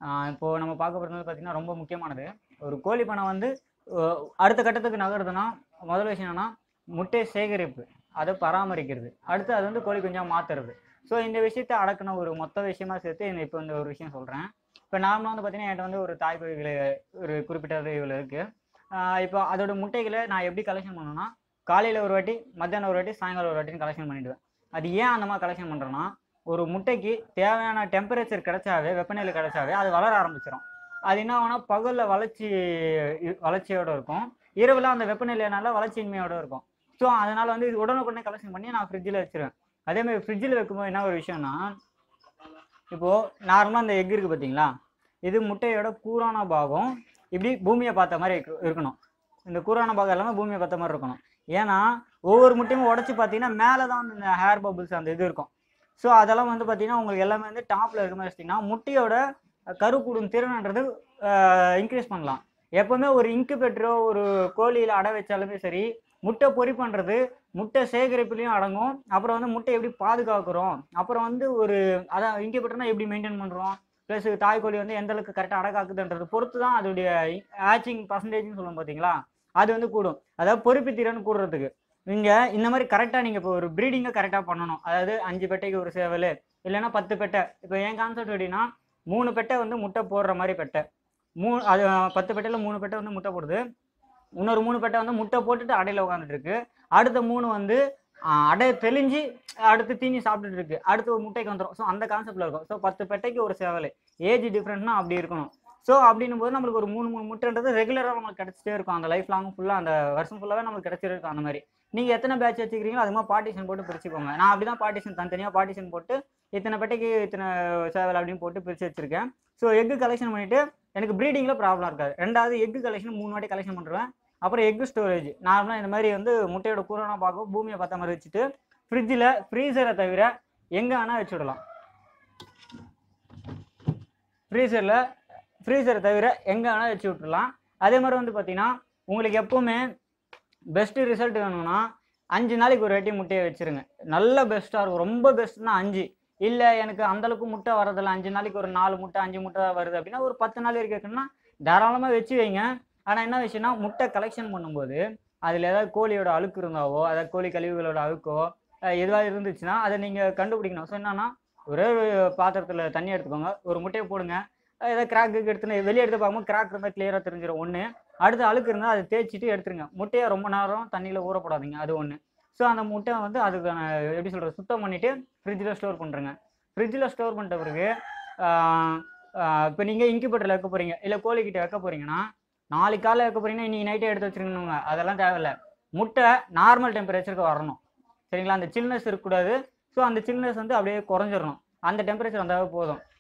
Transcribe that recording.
இப்போது நம்ம பார்க்க போகிறது வந்து பார்த்திங்கன்னா ரொம்ப முக்கியமானது ஒரு கோழி பண்ணை வந்து அஹ், அடுத்த கட்டத்துக்கு நகருதுன்னா முதல் விஷயம் என்னன்னா முட்டை சேகரிப்பு அதை பராமரிக்கிறது அடுத்து அது வந்து கோழி குஞ்சாக மாற்றுறது ஸோ இந்த விஷயத்தை அடக்கின ஒரு மொத்த விஷயமா சேர்த்து இந்த இப்போ இந்த ஒரு விஷயம் சொல்கிறேன் இப்போ நார்மலாக வந்து பார்த்தீங்கன்னா என்கிட்ட வந்து ஒரு தாய் கோழிகள் ஒரு குறிப்பிட்ட இவ்வளோ இருக்குது இப்போ அதோட முட்டைகளை நான் எப்படி கலெக்ஷன் பண்ணணும்னா காலையில் ஒரு வாட்டி மத்தியானம் ஒரு வாட்டி சாயங்காலம் ஒரு வாட்டின்னு கலெக்ஷன் பண்ணிவிடுவேன் அது ஏன் அந்த மாதிரி கலெக்ஷன் பண்ணுறேன்னா ஒரு முட்டைக்கு தேவையான டெம்பரேச்சர் கிடைச்சாவே வெப்பநிலை கிடைச்சாவே அது வளர ஆரம்பிச்சிடும் அது என்ன ஆகும்னா பகலில் வளர்ச்சி இ- வளர்ச்சியோட இருக்கும் இரவில் அந்த வெப்பநிலையினால வளர்ச்சியின்மையோட இருக்கும் ஸோ அதனால் வந்து இது உடனுக்குடனே கலெக்ஷன் பண்ணி நான் ஃப்ரிட்ஜில் வச்சிருவேன் அதே மாதிரி ஃப்ரிட்ஜில் வைக்கும்போது என்ன ஒரு விஷயம்னா இப்போது நார்மலாக அந்த எக் இருக்குது பார்த்தீங்களா இது முட்டையோட கூரான பாகம் இப்படி பூமியை பார்த்த மாதிரி இருக்கு- இருக்கணும் இந்த கூரான பாகம் எல்லாமே பூமியை பார்த்த மாதிரி இருக்கணும் ஏன்னா ஒவ்வொரு முட்டையும் உடச்சி பார்த்தீங்கன்னா மேலே தான் வந்து இந்த ஹேர் பபிள்ஸ் அந்த இது இருக்கும் ஸோ அதெல்லாம் வந்து பார்த்தீங்கன்னா உங்களுக்கு எல்லாமே வந்து டாப்பில் இருக்க மாதிரி வச்சிட்டிங்கன்னா முட்டையோட கருக்கூடும் திறன்ன்றது இன்க்ரீஸ் பண்ணலாம் எப்போவுமே ஒரு இன்குபேட்டரோ ஒரு கோழியில் அடை வச்சாலுமே சரி முட்டை பொறி பண்ணுறது முட்டை சேகரிப்புலையும் அடங்கும் அப்புறம் வந்து முட்டை எப்படி பாதுகாக்கிறோம் அப்புறம் வந்து ஒரு அதான் இன்குபேட்டர்னா எப்படி மெயின்டைன் பண்ணுறோம் ப்ளஸ் தாய்க்கோழி வந்து எந்த அளவுக்கு கரெக்டாக அடக்காக்குதுன்றது பொறுத்து தான் அதோடைய ஆச்சிங் பர்சன்டேஜ்னு சொல்லுவோம் பார்த்தீங்களா அது வந்து கூடும் அதாவது பொறுப்பு திறன் கூடுறதுக்கு நீங்கள் இந்த மாதிரி கரெக்டாக நீங்கள் இப்போ ஒரு ப்ரீடிங்கை கரெக்டாக பண்ணணும் அதாவது அஞ்சு பெட்டைக்கு ஒரு சேவல் இல்லைன்னா பத்து பெட்டை இப்போ என் கான்செப்ட் எப்படின்னா மூணு பெட்டை வந்து முட்டை போடுற மாதிரி பெட்டை மூணு அது பத்து பெட்டையில் மூணு பெட்டை வந்து முட்டை போடுது இன்னொரு மூணு பெட்டை வந்து முட்டை போட்டுட்டு அடையில் உட்காந்துட்டு இருக்கு அடுத்த மூணு வந்து ஆஹ், அடை தெளிஞ்சு அடுத்து தீனி சாப்பிட்டுட்டு இருக்கு அடுத்து ஒரு முட்டைக்கு வந்துடும் ஸோ அந்த கான்செப்டில் இருக்கும் ஸோ பத்து பெட்டைக்கு ஒரு சேவல் ஏஜ் டிஃப்ரெண்ட்னா அப்படி இருக்கணும் ஸோ அப்படின்னும் போது நம்மளுக்கு ஒரு மூணு மூணு முட்டைன்றது ரெகுலராக நம்மளுக்கு கிடச்சிட்டே இருக்கும் அந்த லைஃப் லாங் ஃபுல்லாக அந்த வருஷம் ஃபுல்லாகவே நம்மளுக்கு கிடச்சிட்டே இருக்கும் அந்த மாதிரி நீங்கள் எத்தனை பேட்ச் வச்சுக்கிறீங்களோ அது மாதிரி பார்ட்டிஷன் போட்டு பிரிச்சுக்கோங்க நான் அப்படி தான் பார்ட்டிஷன் தனித்தனியாக பார்ட்டிஷன் போட்டு இத்தனை பெட்டைக்கு இத்தனை சேவல் அப்படின்னு போட்டு பிரித்து வச்சிருக்கேன் ஸோ எக்கு கலெக்ஷன் பண்ணிவிட்டு எனக்கு ப்ரீடிங்கில் ப்ராப்ளம் இருக்காது ரெண்டாவது எக்கு கலெக்ஷன் மூணு வாட்டி கலெக்ஷன் பண்ணுறேன் அப்புறம் எக்கு ஸ்டோரேஜ் நார்மலாக இந்த மாதிரி வந்து முட்டையோட கூரனா பார்க்கும் பூமியை பார்த்த மாதிரி வச்சுட்டு ஃப்ரிட்ஜில் ஃப்ரீசரை தவிர எங்கே வேணால் வச்சு விடலாம் ஃப்ரீசரில் ஃப்ரீசரை தவிர எங்கே வேணால் வச்சு விட்டுறலாம் அதே மாதிரி வந்து பார்த்தீங்கன்னா உங்களுக்கு எப்போவுமே பெஸ்ட்டு ரிசல்ட் வேணும்னா அஞ்சு நாளைக்கு ஒரு வாட்டி முட்டையை வச்சுருங்க நல்ல பெஸ்ட்டாக இருக்கும் ரொம்ப பெஸ்ட்னா அஞ்சு இல்லை எனக்கு அந்தளவுக்கு முட்டை வரதில்ல அஞ்சு நாளைக்கு ஒரு நாலு முட்டை அஞ்சு முட்டை தான் வருது அப்படின்னா ஒரு பத்து நாள் வரைக்கும் வைக்கணும்னா தாராளமாக வச்சு வைங்க ஆனால் என்ன விஷயம்னா முட்டை கலெக்ஷன் பண்ணும்போது அதில் ஏதாவது கோழியோட அழுக்கு இருந்தாவோ அதாவது கோழி கழிவுகளோட அழுக்கோ அஹ் எதுவாக இருந்துச்சுன்னா அதை நீங்கள் கண்டுபிடிக்கணும் ஸோ என்னன்னா ஒரே ஒரு பாத்திரத்தில் தண்ணி எடுத்துக்கோங்க ஒரு முட்டையை போடுங்க அஹ் ஏதாவது கிராக்கு எடுத்துன்னு வெளியே எடுத்து பார்க்கும்போது கிராக் இருந்தால் கிளியராக தெரிஞ்சிடும் ஒன்று அடுத்து அழுக்கு இருந்தால் அதை தேய்ச்சிட்டு எடுத்துருங்க முட்டையை ரொம்ப நேரம் தண்ணியில் ஊறப்படாதீங்க அது ஒன்று ஸோ அந்த முட்டை வந்து அதுக்கான எப்படி சொல்கிறது சுத்தம் பண்ணிவிட்டு ஃப்ரிட்ஜில் ஸ்டோர் பண்ணுறேங்க ஃப்ரிட்ஜில் ஸ்டோர் பண்ணிட்ட பிறகு இப்போ நீங்கள் இன்குபேட்டரில் வைக்க போகிறீங்க இல்லை கோழிக்கிட்ட வைக்க போகிறீங்கன்னா நாளைக்கு காலைல வைக்க போகிறீங்கன்னா இன்றைக்கி நைட்டே எடுத்து வச்சுருக்கணுங்க அதெல்லாம் தேவையில்ல முட்டை நார்மல் டெம்பரேச்சருக்கு வரணும் சரிங்களா அந்த சில்னஸ் இருக்கக்கூடாது ஸோ அந்த சில்னஸ் வந்து அப்படியே குறைஞ்சிடணும் அந்த டெம்பரேச்சர் வந்தாவே போதும்